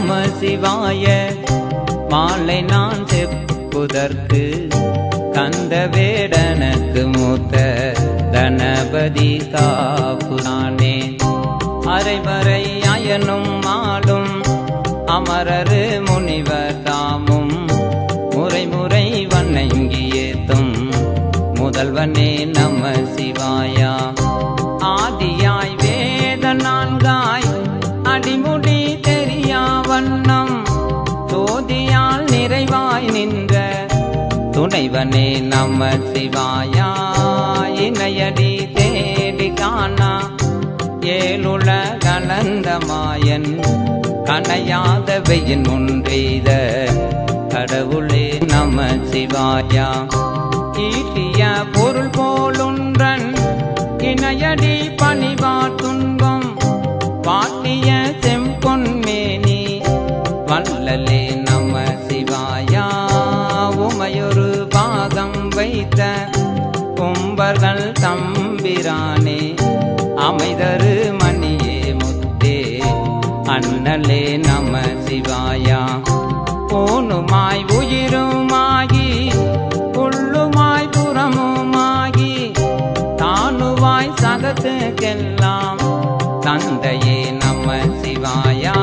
நம சிவாய மாலை நான் செப்புதற்கு கந்த வேடனுக்கு மூத்த கணபதி காப்புதானே அரைவரை அயனும் மாலும் அமரரு முனிவர் தாமும் முறை முறை வணங்கி ஏத்தும் முதல்வனே நம சிவாயா ஆதியாய் வேத நான்காய் அடிமுடி தெரியா வண்ணம் சோதியால் நிறைவாய் நின்ற துணைவனே நம சிவாயா இணையடி தேடி காணா ஏழுல கலந்த மாயன் கனையாத வெயின் முன்றெய்த கடவுளே நம சிவாயா ஈட்டிய பொருள் போலுன்றன் இணையடி பணிவா துன்பம் பாட்டிய செம்பொன்மேனி வல்லலே நம சிவாயா உமையொரு பாகம் வைத்த கும்பர்கள் தம்பிரானே அமைதரு மணியே முத்தே அண்ணலே நம சிவாயா பூணுமாய் உயிருமாகி புல்லுமாய் புறமுமாகி தானுவாய் சகத்துக்கெல்லாம் தந்தையே நம சிவாயா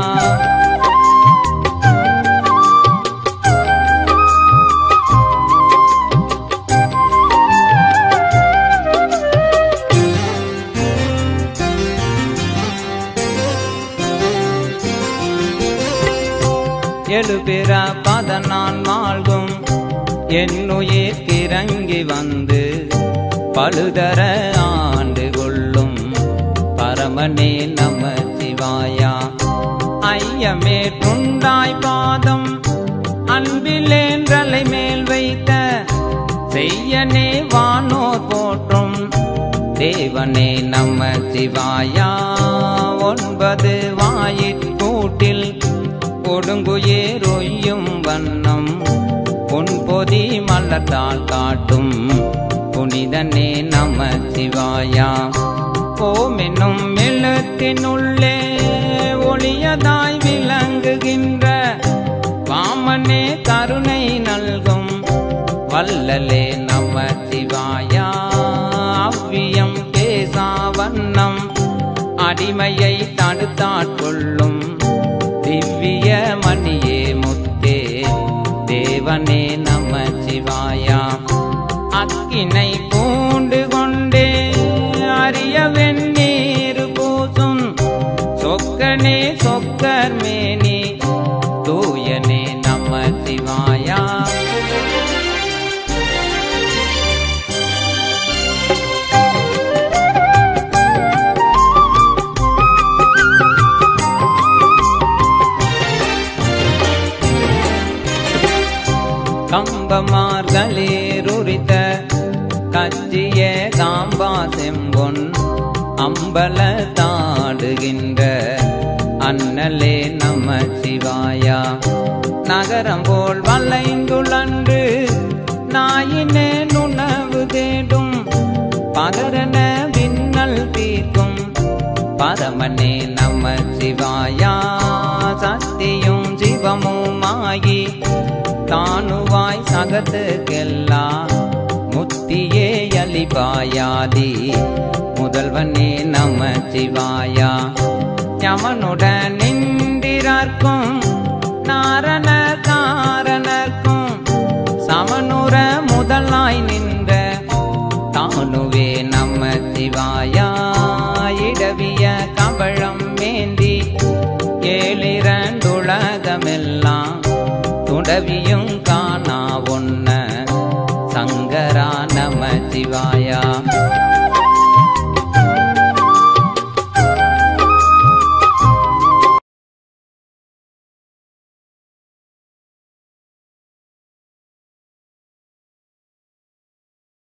எழுபிற பதனான் மாழ்கும் என்னுயிர் கிறங்கி வந்து பழுதர ஆண்டு கொள்ளும் பரமனே நம சிவாயா ஐயமே துண்டாய் பாதம் அன்பிலேன்றலை மேல் வைத்த செய்யனே வானோர் போற்றும் தேவனே நம சிவாயா ஒன்பது வாயிற்கூட்டில் கொடுங்குயேரொய்யும் வண்ணம் பொன்பொதி மலர்த்தால் காட்டும் புனிதனே நம சிவாயா ஓம் என்னும் எழுத்தினுள்ளே ஒளியதாய் விளங்குகின்ற வாமனே கருணை நல்கும் வல்லலே நம சிவாயா அவ்வியம் பேசா வண்ணம் அடிமையை தடுத்தாட்கொள்ளும் திவ்ய மணியே முத்தே தேவனே நம சிவாயா அக்கினை பூண்டு கொண்டே அரிய வெந்நீர் பூசும் சொக்கனே சொக்கர் மேனி தூயனே நம சிவாயா கம்பமார்களேருரித்த கச்சிய காம்பா செம்பொன் அம்பல தாடுகின்ற அண்ணலே நம சிவாயா நகரம் போல் வளைந்துழன்று நாயினே நுணவு தேடும் பகரன விண்ணல் தீர்க்கும் பரமனே நம சிவாயா சக்தியும் சிவமுமாகி தானுவாய் சகத்துக்கெல்லாம் முத்தியே அலிபாயாதி முதல்வனே நம சிவாயா யமனுடன் நின்றிரார்க்கும் நாரண காரணர்க்கும் சமனுர முதலாய் நின்ற தானுவே நம சிவாயா இடவிய கபழம் மேந்தி ஏழிரண்டுலகமெல்லாம் துடவியும் காணா ஒன்ன சங்கரா நம சிவாய